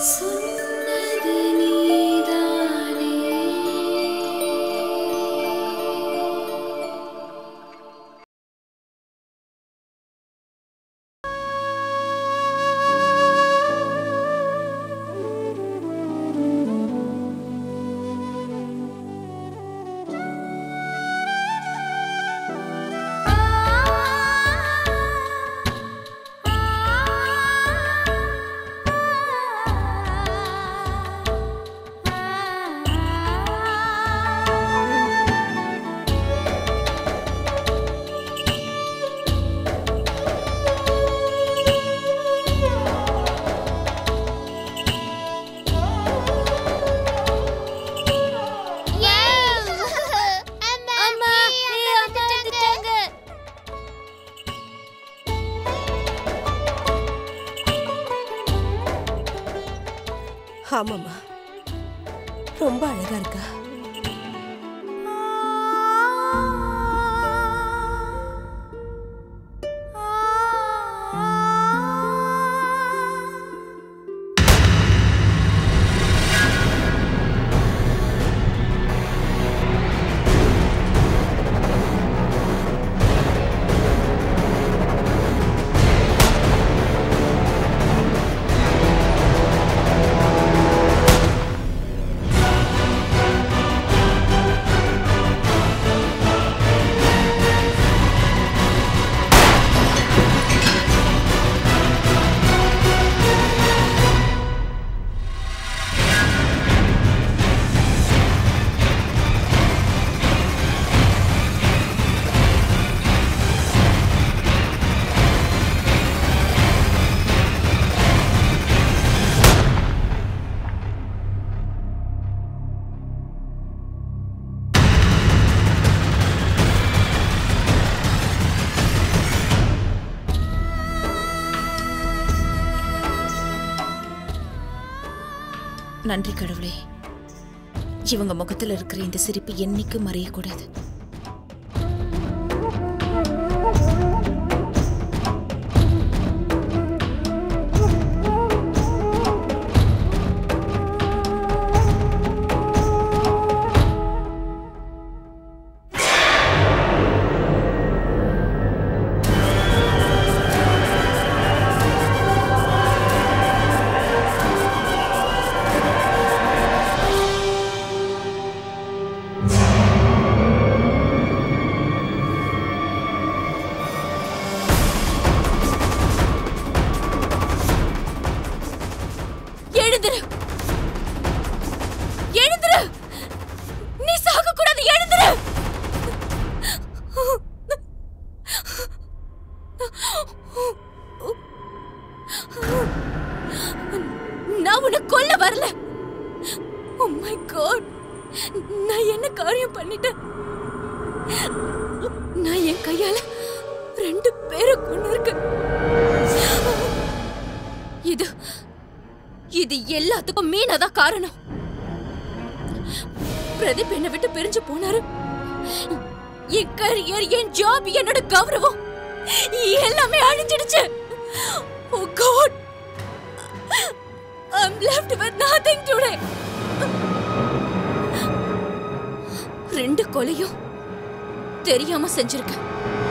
சொன்னது நீதானே அம்மா அம்மா வந்துட்டாங்க ஆமாம்மா ரொம்ப அழகா இருக்கா நன்றி கடவுளே இவங்க முகத்துல இருக்கிற இந்த சிரிப்பு என்னைக்கு மறையக்கூடாது எழுந்துரு எழுந்துரு நீ சாக கூடாது எழுந்துரு நான் உன்னை கொல்ல வரல ஓ மை காட் நான் என்ன காரியம் பண்ணிட்டேன் நான் என் கையால ரெண்டு பேரை கொண்டு இருக்கேன் இது இது எல்லாத்துக்கும் மீனா தான் காரணம் பிரதீப் என்னை விட்டு பிரிஞ்சு போனாரு என் கரியர் என் ஜாப் என்னோட கௌரவம் எல்லாமே அழிஞ்சிடுச்சு oh god I'm left with nothing today. ரெண்டு கொலையும் தெரியாம செஞ்சிருக்கேன்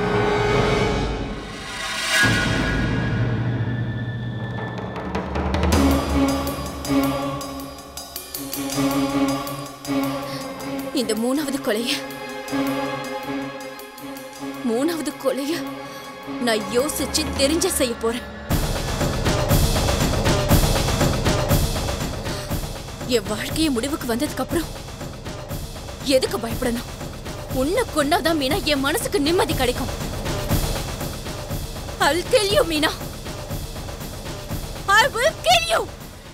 இந்த மூணாவது கொலைய மூணாவது கொலைய நான் யோசிச்சு தெரிஞ்ச செய்ய போறேன் என் வாழ்க்கைய முடிவுக்கு வந்ததுக்கு அப்புறம் எதுக்கு பயப்படணும் உன்னை கொன்னாதான் மீனா என் மனசுக்கு நிம்மதி கிடைக்கும் I'll kill you, Meena I will kill you.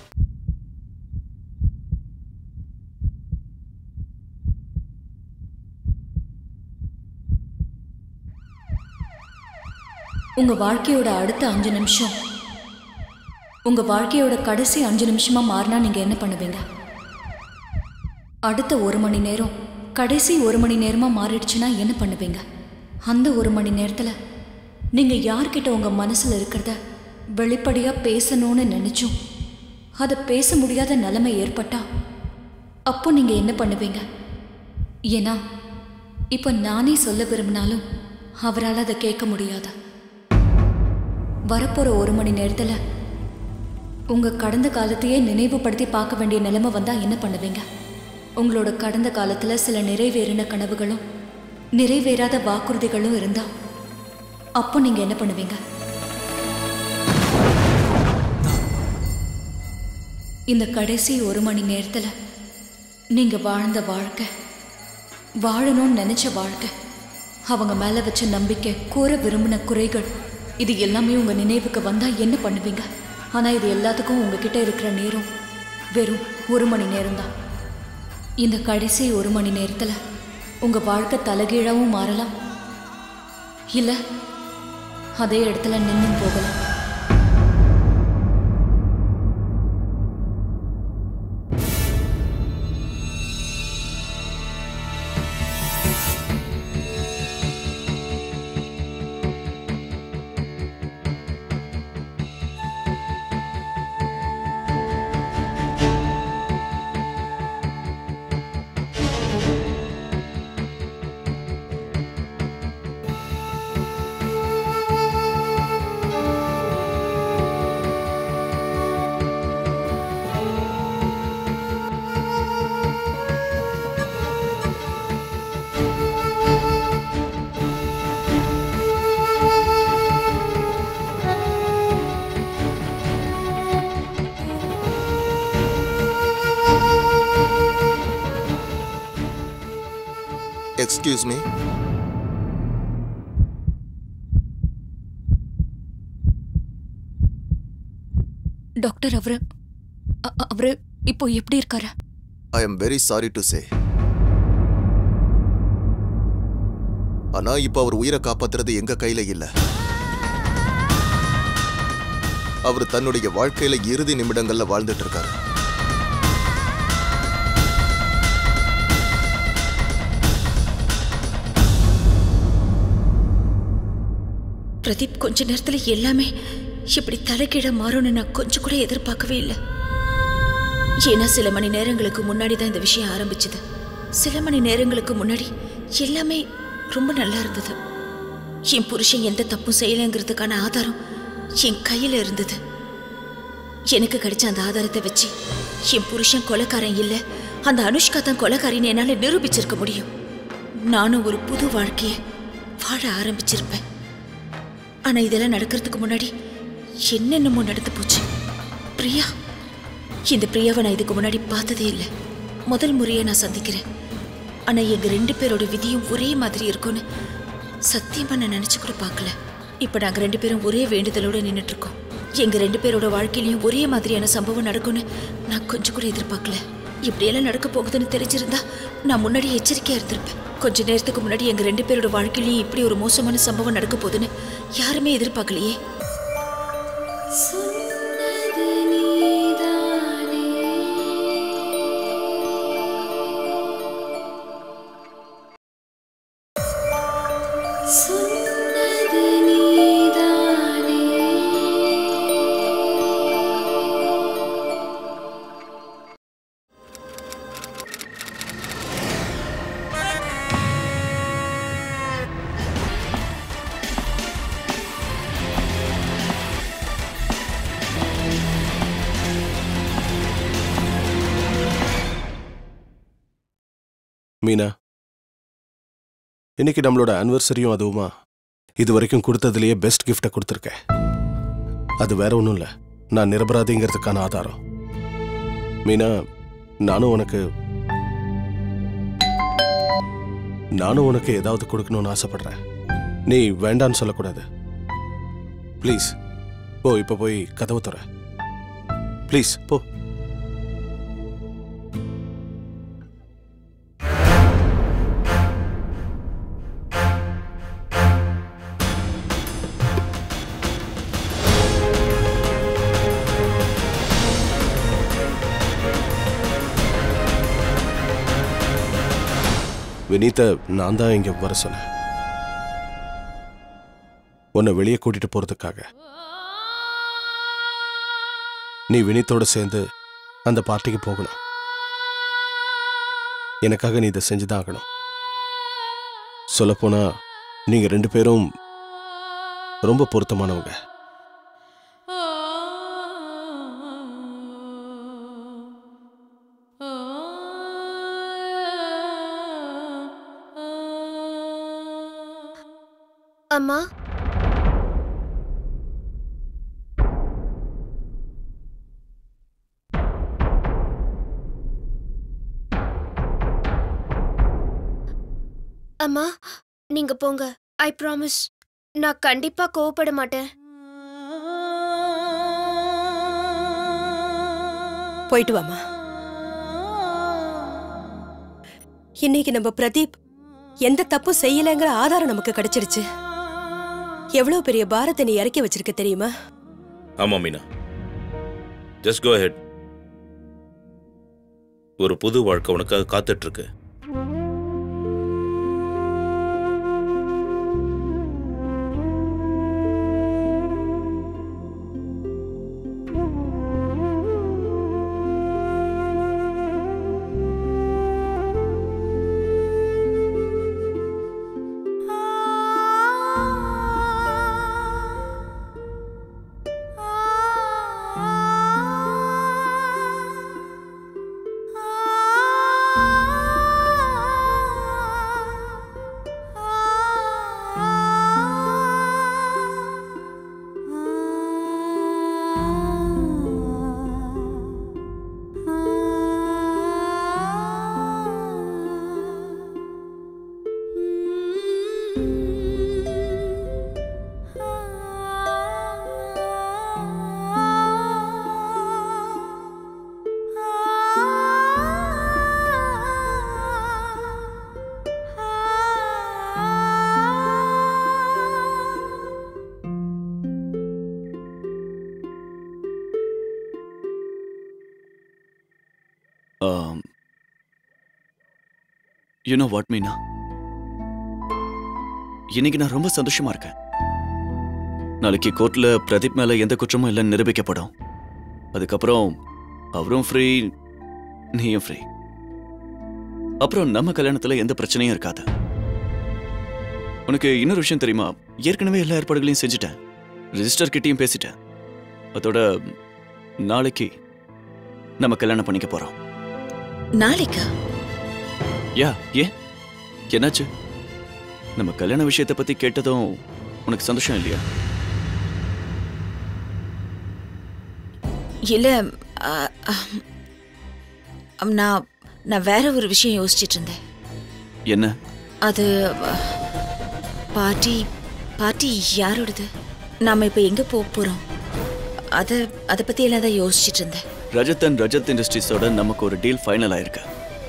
உங்க வாழ்க்கையோட அடுத்த அஞ்சு நிமிஷம் உங்க வாழ்க்கையோட கடைசி அஞ்சு நிமிஷமா மாறினா நீங்க என்ன பண்ணுவீங்க அடுத்த ஒரு மணி நேரம் கடைசி ஒரு மணி நேரமா மாறிடுச்சுன்னா என்ன பண்ணுவீங்க அந்த ஒரு மணி நேரத்துல நீங்க யார்கிட்ட உங்க மனசுல இருக்கிறத வெளிப்படையா பேசணும்னு நினைச்சும் அதை பேச முடியாத நிலைமை ஏற்பட்டா அப்போ நீங்க என்ன பண்ணுவீங்க ஏன்னா இப்போ நானே சொல்ல விரும்பினாலும் அவரால் அதை கேட்க முடியாது வரப்போற ஒரு மணி நேரத்துல உங்க கடந்த காலத்தையே நினைவுபடுத்தி பார்க்க வேண்டிய நிலைமை வந்தா என்ன பண்ணுவீங்க உங்களோட கடந்த காலத்துல சில நிறைவேறின கனவுகளும் நிறைவேறாத வாக்குறுதிகளும் இருந்தா அப்போ நீங்க என்ன பண்ணுவீங்க இந்த கடைசி ஒரு மணி நேரத்துல நீங்க வாழ்ந்த வாழ்க்கை வாழணும்னு நினைச்ச வாழ்க்கை அவங்க மேல வச்ச நம்பிக்கை கூற விரும்பின குறைகள் இது எல்லாமே உங்க நினைவுக்கு வந்தா என்ன பண்ணுவீங்க ஆனா இது எல்லாத்துக்கும் உங்ககிட்ட இருக்கிற நேரம் வெறும் ஒரு மணி நேரம்தான் இந்த கடைசி ஒரு மணி நேரத்துல உங்க வாழ்க்கை தலைகீழாவும் மாறலாம் இல்ல அதே இடத்துல நின்னும் போகலாம் எக்ஸ்கியூஸ் மீ டாக்டர் அவரு அ- அ- அவரு இப்போ எப்படி இருக்காரு I am very sorry to say ஆனா இப்ப அவர் உயிரை காப்பாத்துறது எங்க கையில இல்ல அவர் தன்னுடைய வாழ்க்கையில இறுதி நிமிடங்கள்ல வாழ்ந்துட்டு இருக்காரு பிரதீப் கொஞ்ச நேரத்துல எல்லாமே இப்படி தலைகீழ மாறும்னு நான் கொஞ்சம் கூட எதிர்பார்க்கவே இல்லை ஏன்னா சில மணி நேரங்களுக்கு முன்னாடி தான் இந்த விஷயம் ஆரம்பிச்சது சில மணி நேரங்களுக்கு முன்னாடி எல்லாமே ரொம்ப நல்லா இருந்தது என் புருஷன் எந்த தப்பும் செய்யலைங்கிறதுக்கான ஆதாரம் என் கையில இருந்தது எனக்கு கிடைச்ச அந்த ஆதாரத்தை வச்சு என் புருஷன் கொலைக்காரன் இல்லை அந்த அனுஷ்கா தான் கொலைக்காரின்னு என்னால நிரூபிச்சிருக்க முடியும் நானும் ஒரு புது வாழ்க்கையை வாழ ஆரம்பிச்சிருப்பேன் ஆனா இதெல்லாம் நடக்கிறதுக்கு முன்னாடி என்னென்னமோ நடந்து போச்சு பிரியா இந்த பிரியாவை நான் இதுக்கு முன்னாடி பார்த்ததே இல்லை முதல் முறையை நான் சந்திக்கிறேன் ஆனா எங்க ரெண்டு பேரோட விதியும் ஒரே மாதிரி இருக்கும்னு சத்தியமா நான் நினைச்சு கூட பார்க்கல இப்ப நாங்க ரெண்டு பேரும் ஒரே வேண்டுதலோட நின்னுட்டு இருக்கோம் எங்க ரெண்டு பேரோட வாழ்க்கையிலயும் ஒரே மாதிரியான சம்பவம் நடக்கும்னு நான் கொஞ்சம் கூட எதிர்பார்க்கல இப்படியெல்லாம் நடக்க போகுதுன்னு தெரிஞ்சிருந்தா நான் முன்னாடி எச்சரிக்கையா இருந்திருப்பேன் கொஞ்ச நேரத்துக்கு முன்னாடி எங்க ரெண்டு பேரோட வாழ்க்கையிலயும் இப்படி ஒரு மோசமான சம்பவம் நடக்க போகுதுன்னு யாருமே எதிர்பார்க்கலையே சொன்னது நீதானே சொன்னது நீதானே மீனா இன்னைக்கு நம்மளோட ஆனிவர்சரியும் அதுவுமா இது வரைக்கும் கொடுத்ததுலயே பெஸ்ட் கிஃப்டை கொடுத்துருக்கேன் அது வேற ஒன்றும் இல்லை நான் நிரபராதிங்கிறதுக்கான ஆதாரம் மீனா நானும் உனக்கு நானும் உனக்கு ஏதாவது கொடுக்கணும்னு ஆசைப்படுறேன் நீ வேண்டான்னு சொல்லக்கூடாது ப்ளீஸ் போ இப்போ போய் கதவு துற ப்ளீஸ் போ வினீத்தை நான் தான் இங்க வர சொன்னேன் உன்னை வெளியே கூட்டிட்டு போறதுக்காக நீ வினீத்தோட சேர்ந்து அந்த பார்ட்டிக்கு போகணும் எனக்காக நீ இதை செஞ்சுதான் ஆகணும் சொல்லப்போனா நீங்க ரெண்டு பேரும் ரொம்ப பொருத்தமானவங்க அம்மா அம்மா நீங்க போங்க ஐ ப்ராமிஸ் நான் கண்டிப்பா கோவப்பட மாட்டேன் போயிட்டு வாமா இன்னைக்கு நம்ம பிரதீப் எந்த தப்பும் செய்யலைங்கிற ஆதாரம் நமக்கு கிடைச்சிருச்சு எவ்வளவு பெரிய பாரத்தை நீ இறக்கி வச்சிருக்க தெரியுமா ஆமா மீனா ஜஸ்ட் கோ ஹெட் ஒரு புது வாழ்க்கை உனக்காக காத்துட்டு இருக்கு யூ நோ வாட் மீனா இன்னைக்கு நான் ரொம்ப சந்தோஷமா இருக்கேன் நாளைக்கு கோர்ட்ல பிரதீப் மேல எந்த குற்றமும் இல்லைன்னு நிரூபிக்கப்படும் அதுக்கப்புறம் அவரும் ஃப்ரீ நீயும் ஃப்ரீ அப்புறம் நம்ம கல்யாணத்துல எந்த பிரச்சனையும் இருக்காது உனக்கு இன்னொரு விஷயம் தெரியுமா ஏற்கனவே எல்லா ஏற்பாடுகளையும் செஞ்சுட்டேன் ரிஜிஸ்டர் கிட்டயும் பேசிட்டேன் அதோட நாளைக்கு நம்ம கல்யாணம் பண்ணிக்க போறோம் நாளைக்கா யா ஏன் என்னாச்சு நம்ம கல்யாண விஷயத்தை பத்தி கேட்டதும் உனக்கு சந்தோஷம் இல்லையா இல்ல ஆ, ஆம், நான் நான் வேற ஒரு விஷயம் யோசிச்சிட்டு இருந்தேன் என்ன அது அ, பார்ட்டி பார்ட்டி யாரோடது நாம இப்ப எங்க போக போறோம் அத அத பத்தி எல்லாம் தான் யோசிச்சிட்டு இருந்தேன் ரஜத் அண்ட் ரஜத் இண்டஸ்ட்ரீஸோட நமக்கு ஒரு டீல் ஃபைனல் ஆயிருக்கு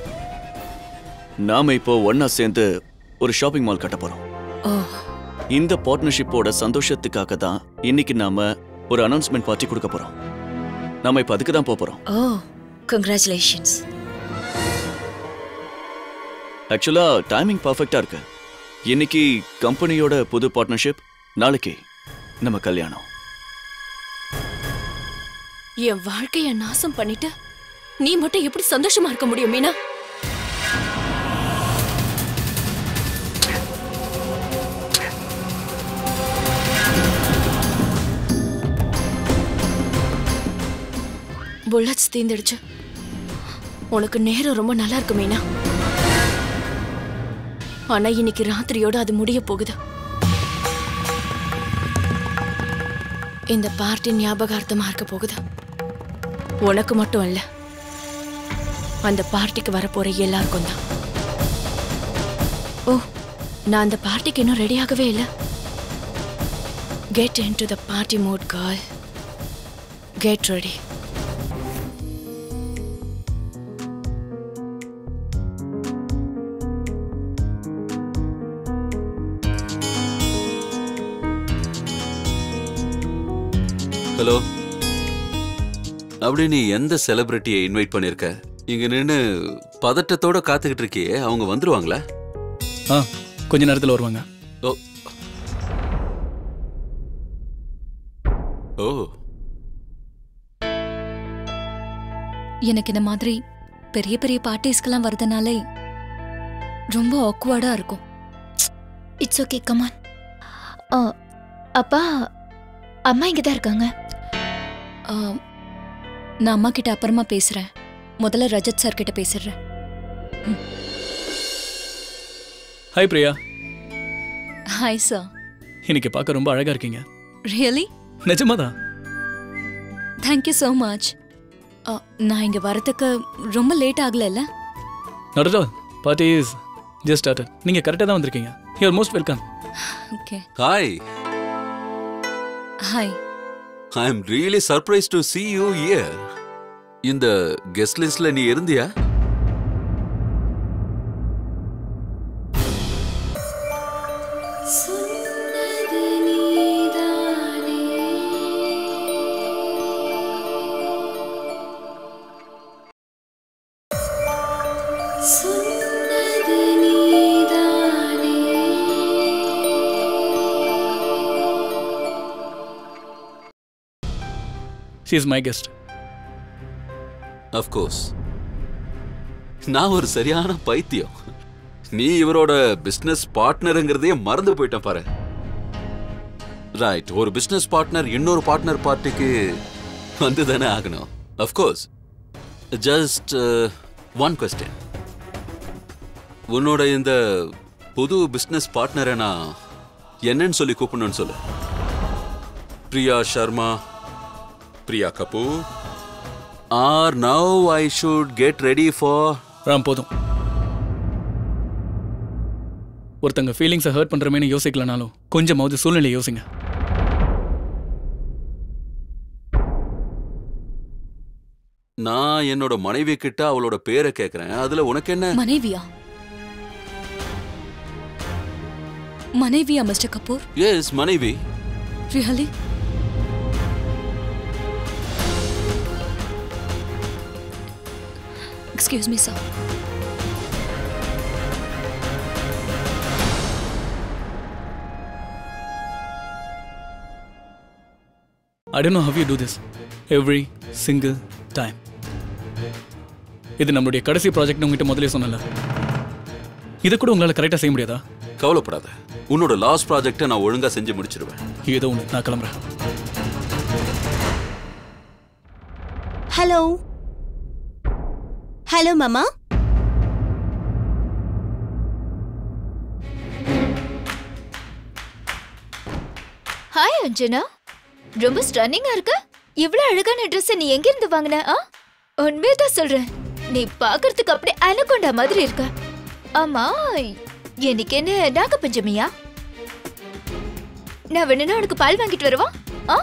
நாம இப்போ ஒண்ணா சேர்ந்து ஒரு ஷாப்பிங் மால் கட்ட போறோம் ஓ இந்த பார்ட்னர்ஷிப்போட சந்தோஷத்துக்காக தான் இன்னைக்கு நாம ஒரு அனௌன்ஸ்மெண்ட் பார்ட்டி கொடுக்க போறோம் நாம இப்போ அதுக்கு தான் போக போறோம் ஓ கங்க்ராச்சுலேஷன்ஸ் ஆக்சுவலா டைமிங் பர்ஃபெக்டா இருக்கு இன்னைக்கு கம்பெனியோட புது பார்ட்னர்ஷிப் நாளைக்கு நம்ம கல்யாணம் என் வாழ்க்கைய நாசம் பண்ணிட்டு நீ மட்டும் எப்படி சந்தோஷமா இருக்க முடியும் மீனா புல்லட்ஸ் தீந்துடுச்சு உனக்கு நேரம் ரொம்ப நல்லா இருக்கு மீனா ஆனா இன்னைக்கு ராத்திரியோட அது முடிய போகுது இந்த பார்ட்டி ஞாபகார்த்தமா இருக்க போகுது உனக்கு மட்டும் இல்ல அந்த பார்ட்டிக்கு வரப்போற எல்லாருக்கும் தான் ஓ நான் அந்த பார்ட்டிக்கு இன்னும் ரெடி ஆகவே இல்லை get in to the party mode call get ready hello அப்படி நீ எந்த செலிபிரிட்டியை இன்வைட் பண்ணிருக்க இங்க நின்னு பதட்டத்தோட காத்துக்கிட்டு இருக்கியே அவங்க வந்துருவாங்களா ஆ கொஞ்ச நேரத்தில் வருவாங்க ஓ ஓ எனக்கு இந்த மாதிரி பெரிய பெரிய பார்ட்டிஸ்க்கெல்லாம் வரதுனாலே ரொம்ப ஆக்வர்டா இருக்கும் இட்ஸ் ஓகே கமான் அப்பா அம்மா இங்கே தான் இருக்காங்க ஆ, நான் அம்மா கிட்ட அப்புறமா பேசுறேன் முதல்ல ரஜத் சார் கிட்ட பேசிடுறேன் ஹாய் பிரியா ஹாய் சார் இன்னைக்கு பார்க்க ரொம்ப அழகா இருக்கீங்க ரியலி நிஜமாதான் தேங்க்யூ ஸோ மச் நான் இங்க வரதுக்கு ரொம்ப லேட் ஆகலைல்ல not at all party is just started நீங்க கரெக்டாக தான் வந்திருக்கீங்க you are most welcome okay hi hi I am really surprise to see you here இந்த கெஸ்ட் லிஸ்ட்ல நீ இருந்தியா சொன்னது நீதானே சொன்னது நீதானே she is my guest of course நான் ஒரு சரியான பைத்தியம் நீ இவரோட பிசினஸ் பார்ட்னருங்கிறதையே மறந்து போயிட்டேன் பாரு ரைட் ஒரு பிசினஸ் பார்ட்னர் இன்னொரு பார்ட்னர் பார்ட்டிக்கு வந்து தானே ஆகணும் அஃப்கோர்ஸ் ஜஸ்ட் ஒன் கொஸ்டின் உன்னோட இந்த புது பிசினஸ் பார்ட்னரை நான் என்னன்னு சொல்லி கூப்பிடணும்னு சொல்லு Priya Sharma Priya Kapoor or now I should get ready for Ram போதும் ஒருத்தங்க ஃபீலிங்ஸை ஹர்ட் பண்றமேனு யோசிக்கலனாலும் கொஞ்சமாவது சூழ்நிலை யோசிங்க நான் என்னோட மனைவி கிட்ட அவளோட பேரை கேக்குறேன் அதுல உனக்கு என்ன மனைவியா மனைவியா மிஸ்டர் கபூர் எஸ் மனைவி really excuse me sir I don't know how you do this every single time இது நம்மளுடைய கடைசி ப்ராஜெக்ட் உங்ககிட்ட முதல்ல சொன்னல இதை கூட உங்களால் கரெக்டாக செய்ய முடியாதா கவலைப்படாத உன்னோட லாஸ்ட் ப்ராஜெக்டை நான் ஒழுங்கா செஞ்சு முடிச்சிருவேன் ஏதோ ஒன்று நான் கிளம்புறேன் ஹலோ ஹலோ மாமா ஹாய் அஞ்சனா ரொம்ப ஸ்டன்னிங்கா இருக்கு இவ்ளோ அழகான ட்ரெஸ் நீ எங்க இருந்து வாங்கின ஆ உண்மையதான் சொல்றேன் நீ பாக்குறதுக்கு அப்படியே அனகொண்டா மாதிரி இருக்க ஆமா எனக்கு என்ன நாக பஞ்சமியா நான் வேணும்னா உனக்கு பால் வாங்கிட்டு வரவா ஆ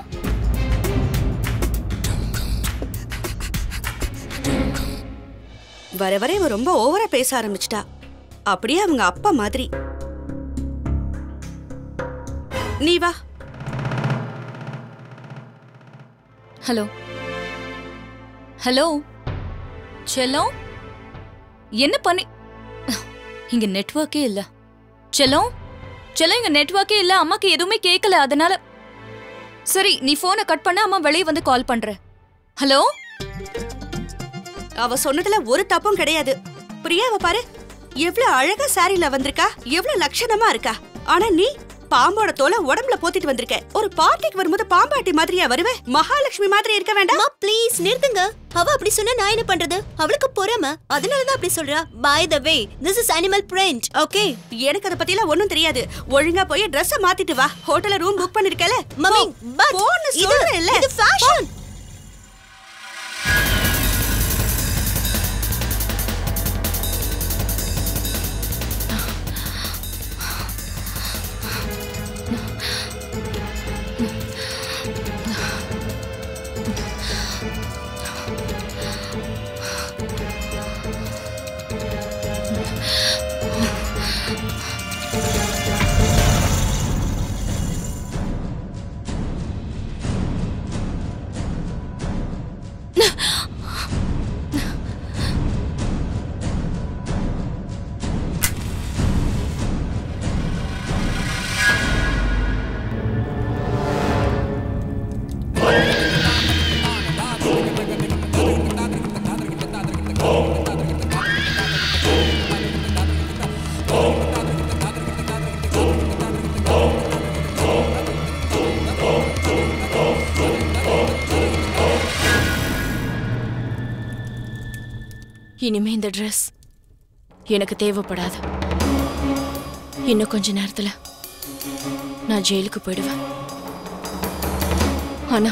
வர வர இவ ரொம்ப ஓவரா பேச ஆரம்பிச்சிட்டா அப்படியே அவங்க அப்பா மாதிரி நீ வா ஹலோ ஹலோ செல்லம் என்ன பண்ணி இங்க நெட்வொர்க்கே இல்ல செல்லம் செல்லம் இங்க நெட்வொர்க்கே இல்ல அம்மாக்கு எதுவுமே கேட்கல அதனால சரி நீ போனை கட் பண்ண அம்மா வெளியே வந்து கால் பண்ற ஹலோ அவ சொன்னதுல ஒரு தப்பும் கிடையாது பிரியாவ பாரு எவ்வளவு அழகா சாரில வந்திருக்கா எவ்வளவு லட்சணமா இருக்கா ஆனா நீ பாம்போட தோலை உடம்புல போத்திட்டு வந்திருக்க ஒரு பார்ட்டிக்கு வரும்போது பாம்பாட்டி மாதிரியா வருவ மகாலட்சுமி மாதிரி இருக்க வேண்டாம் ப்ளீஸ் நிறுத்துங்க அவ அப்படி சொன்னா நான் என்ன பண்றது அவளுக்கு பொறாம அதனாலதான் அப்படி சொல்றா by the way this is animal print okay எனக்கு அத பத்திலாம் ஒண்ணும் தெரியாது ஒழுங்கா போய் Dress மாத்திட்டு வா ஹோட்டல்ல ரூம் புக் பண்ணிருக்கல மம்மி பட் போன்னு இது சொல்றேன்ல. இது ஃபேஷன் இனிமே இந்த ட்ரெஸ் எனக்கு தேவைப்படாது இன்னும் கொஞ்ச நேரத்துல நான் ஜெயிலுக்கு போயிடுவேன் ஆனா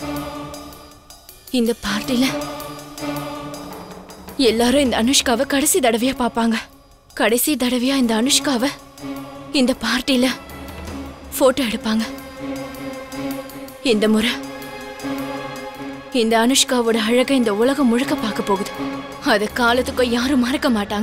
இந்த பார்ட்டில எல்லாரும் இந்த அனுஷ்காவை கடைசி தடவையா பார்ப்பாங்க கடைசி தடவையா இந்த அனுஷ்காவை இந்த பார்ட்டில போட்டோ எடுப்பாங்க இந்த முறை இந்த அனுஷ்காவோட அழகை இந்த உலகம் முழுக்க பார்க்க போகுது அது காலத்துக்கும் யாரும் மறக்க மாட்டாங்க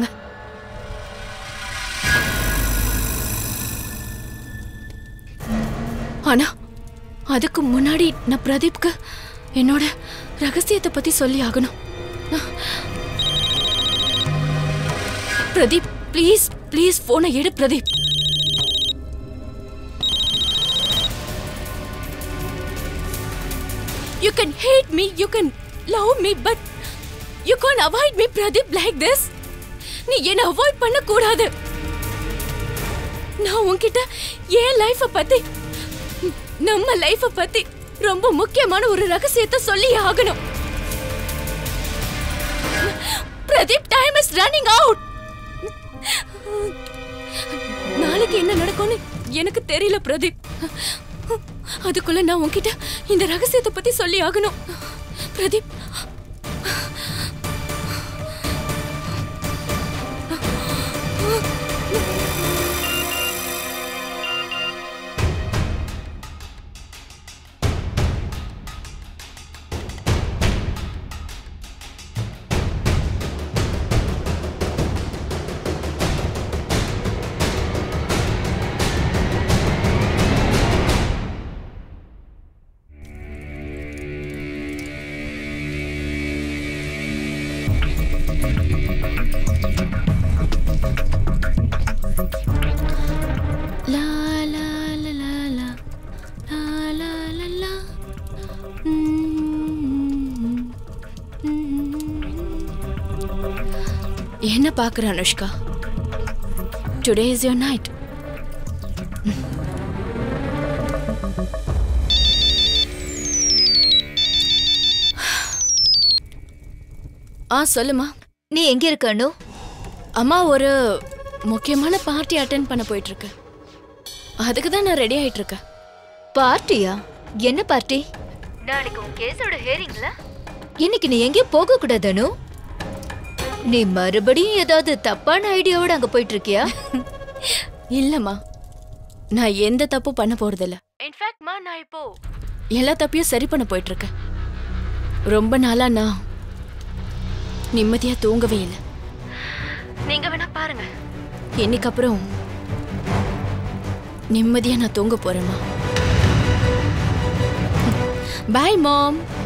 ஆனா அதுக்கு முன்னாடி நான் பிரதீப்க்கு என்னோட ரகசியத்தை பத்தி சொல்லி ஆகணும் பிரதீப் ப்ளீஸ் ப்ளீஸ் போனை எடு Pradeep You can hate me, you can love me, but you can't avoid me, Pradeep, like this. நீ என்ன அவாய்ட் பண்ண கூடாது நான் உன்கிட்ட என் லைஃப பத்தி நம்ம லைஃப பத்தி ரொம்ப முக்கியமான ஒரு ரகசியத்தை சொல்லி ஆகணும் Pradeep time is running out நாளைக்கு என்ன நடக்கும்னு எனக்கு தெரியல பிரதீப் அதுக்குள்ள நான் உன்கிட்ட இந்த ரகசியத்தை பத்தி சொல்லி ஆகணும் பிரதீப் லா லா லா லா லா லா லா லா லா ம், ம். என்ன பாக்குற Anushka today is your night ஆ சொல்லுமா நீ எங்க இருக்க அனு அம்மா ஒரு முக்கியமான பார்ட்டி அட்டென்ட் பண்ண போயிட்டு இருக்கேன் அதுக்கு தான் நான் ரெடி ஆயிட்டு இருக்கேன் பார்ட்டியா என்ன பார்ட்டி நாளைக்கு உன் கேஸோட ஹேரிங்ல இன்னைக்கு நீ எங்கேயும் போக கூடாது அனு நீ மறுபடியும் ஏதாவது தப்பான ஐடியாவோட அங்க போயிட்டு இருக்கியா இல்லம்மா நான் எந்த தப்பும் பண்ண போறதில்ல இன்ஃபேக்ட்மா நான் இப்போ எல்லா தப்பையும் சரி பண்ண போயிட்டு இருக்கேன் ரொம்ப நாளா நான் நிம்மதியா தூங்கவே இல்லை நீங்க வேணா பாருங்க இன்னைக்கு அப்புறம் நிம்மதியா நான் தூங்க போறேம்மா பாய் மாம்